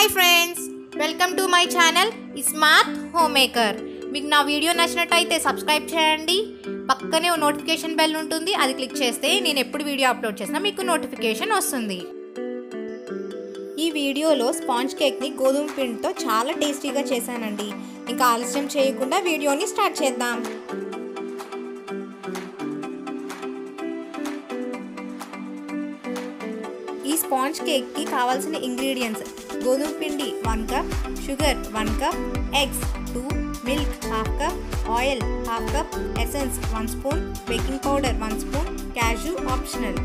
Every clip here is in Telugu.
hi friends welcome to my channel smart home maker మీకు నా వీడియో నచ్చినట్టయితే సబ్స్క్రైబ్ చేయండి పక్కనే ఓ నోటిఫికేషన్ బెల్ ఉంటుంది అది క్లిక్ చేస్తే నేను ఎప్పుడు వీడియో అప్లోడ్ చేసినా మీకు నోటిఫికేషన్ వస్తుంది ఈ వీడియోలో స్పాంజ్ కేక్ని గోధుమ పిండితో చాలా టేస్టీగా చేశానండి ఇంకా ఆలస్యం చేయకుండా వీడియోని స్టార్ట్ చేద్దాం ఈ స్పాంజ్ కేక్కి కావాల్సిన ఇంగ్రీడియంట్స్ గోధుమ పిండి one cup sugar one cup eggs two milk half cup oil half cup essence one spoon baking powder one spoon క్యాజు ఆప్షనల్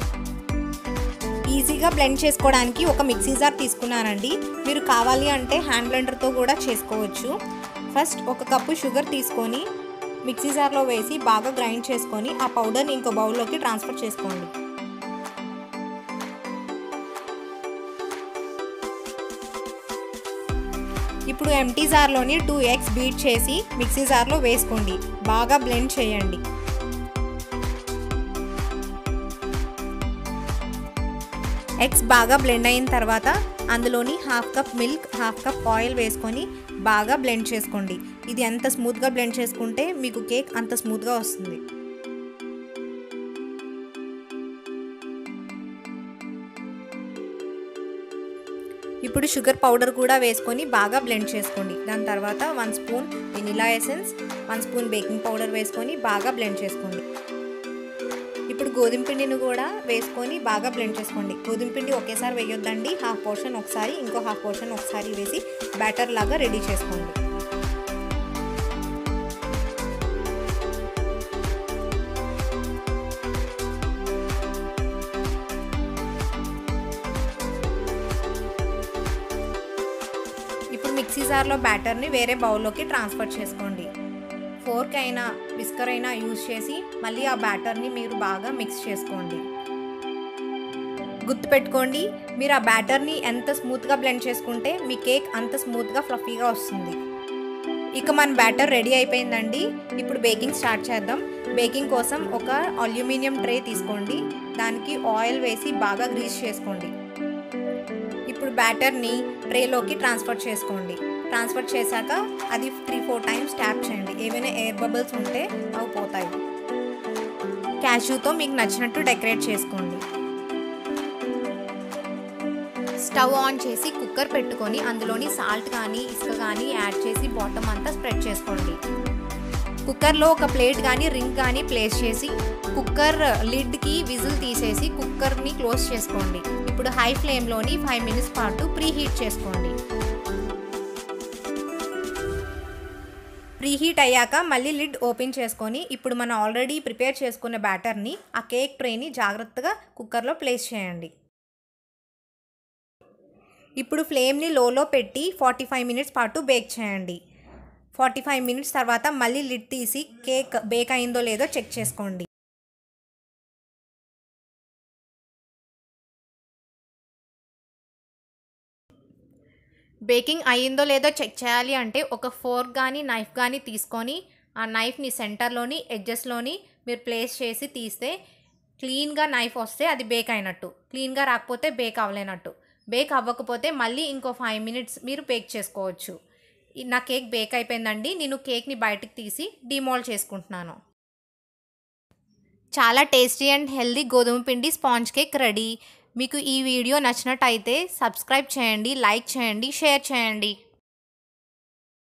ఈజీగా బ్లెండ్ చేసుకోవడానికి ఒక మిక్సీ జార్ తీసుకున్నానండి మీరు కావాలి అంటే హ్యాండ్ బ్లెండర్తో కూడా చేసుకోవచ్చు ఫస్ట్ ఒక కప్పు షుగర్ తీసుకొని మిక్సీ జార్లో వేసి బాగా గ్రైండ్ చేసుకొని ఆ పౌడర్ని ఇంకో బౌల్లోకి ట్రాన్స్ఫర్ చేసుకోండి ఇప్పుడు ఎంటీ జార్లోని టూ ఎగ్స్ బీట్ చేసి మిక్సీ జార్లో వేసుకోండి బాగా బ్లెండ్ చేయండి ఎగ్స్ బాగా బ్లెండ్ అయిన తర్వాత అందులోని half cup milk half cup oil వేసుకొని బాగా బ్లెండ్ చేసుకోండి ఇది ఎంత స్మూత్గా బ్లెండ్ చేసుకుంటే మీకు కేక్ అంత స్మూత్గా వస్తుంది ఇప్పుడు షుగర్ పౌడర్ కూడా వేసుకొని బాగా బ్లెండ్ చేసుకోండి దాని తర్వాత one spoon vanilla essence one spoon baking powder వేసుకొని బాగా బ్లెండ్ చేసుకోండి ఇప్పుడు గోధుమ పిండిని కూడా వేసుకొని బాగా బ్లెండ్ చేసుకోండి గోధుమ పిండి ఒకేసారి వేయొద్దండి హాఫ్ పోర్షన్ ఒకసారి ఇంకో హాఫ్ పోర్షన్ ఒకసారి వేసి బ్యాటర్ లాగా రెడీ చేసుకోండి ఇప్పుడు మిక్సీ జార్లో బ్యాటర్ని వేరే బౌల్లోకి ట్రాన్స్ఫర్ చేసుకోండి ఫోర్క్ అయినా విస్కర్ అయినా యూజ్ చేసి మళ్ళీ ఆ బ్యాటర్ని మీరు బాగా మిక్స్ చేసుకోండి గుర్తుపెట్టుకోండి మీరు ఆ బ్యాటర్ని ఎంత స్మూత్గా బ్లెండ్ చేసుకుంటే మీ కేక్ అంత స్మూత్గా ఫ్లఫీగా వస్తుంది ఇక మన బ్యాటర్ రెడీ అయిపోయిందండి ఇప్పుడు బేకింగ్ స్టార్ట్ చేద్దాం బేకింగ్ కోసం ఒక అల్యూమినియం ట్రే తీసుకోండి దానికి ఆయిల్ వేసి బాగా గ్రీస్ చేసుకోండి ఇప్పుడు బ్యాటర్ని ట్రేలోకి ట్రాన్స్ఫర్ చేసుకోండి ట్రాన్స్ఫర్ చేశాక అది త్రీ ఫోర్ టైమ్స్ ట్యాప్ చేయండి ఏవైనా ఎయిర్ బబుల్స్ ఉంటే అవి పోతాయి క్యాష్యూతో మీకు నచ్చినట్టు డెకరేట్ చేసుకోండి స్టవ్ ఆన్ చేసి కుక్కర్ పెట్టుకొని అందులోని సాల్ట్ కానీ ఇసుక కానీ యాడ్ చేసి బాటమ్ అంతా స్ప్రెడ్ చేసుకోండి కుక్కర్లో ఒక ప్లేట్ కానీ రింగ్ కానీ ప్లేస్ చేసి కుక్కర్ లిడ్కి విజిల్ తీసేసి కుక్కర్ని క్లోజ్ చేసుకోండి ఇప్పుడు హై ఫ్లేమ్లోని ఫైవ్ మినిట్స్ పాటు ప్రీ హీట్ చేసుకోండి ప్రీ హీట్ అయ్యాక మళ్ళీ లిడ్ ఓపెన్ చేసుకొని ఇప్పుడు మనం ఆల్రెడీ ప్రిపేర్ చేసుకున్న బ్యాటర్ని ఆ కేక్ ట్రేని జాగ్రత్తగా కుక్కర్లో ప్లేస్ చేయండి ఇప్పుడు ఫ్లేమ్ని లోలో పెట్టి ఫార్టీ ఫైవ్ మినిట్స్ పాటు బేక్ చేయండి ఫార్టీ ఫైవ్ మినిట్స్ తర్వాత మళ్ళీ లిడ్ తీసి కేక్ బేక్ అయిందో లేదో చెక్ చేసుకోండి బేకింగ్ అయ్యిందో లేదో చెక్ చేయాలి అంటే ఒక ఫోర్క్ కానీ నైఫ్ కానీ తీసుకొని ఆ నైఫ్ని సెంటర్లోని ఎడ్జెస్లోని మీరు ప్లేస్ చేసి తీస్తే క్లీన్గా నైఫ్ వస్తే అది బేక్ అయినట్టు క్లీన్గా రాకపోతే బేక్ అవ్వలేనట్టు బేక్ అవ్వకపోతే మళ్ళీ ఇంకో ఫైవ్ మినిట్స్ మీరు బేక్ చేసుకోవచ్చు నా కేక్ బేక్ అయిపోయిందండి నేను కేక్ని బయటకు తీసి డిమోల్డ్ చేసుకుంటున్నాను చాలా టేస్టీ అండ్ హెల్దీ గోధుమ పిండి స్పాంజ్ కేక్ రెడీ మీకు ఈ వీడియో నచ్చినట్టయితే సబ్స్క్రైబ్ చేయండి లైక్ చేయండి షేర్ చేయండి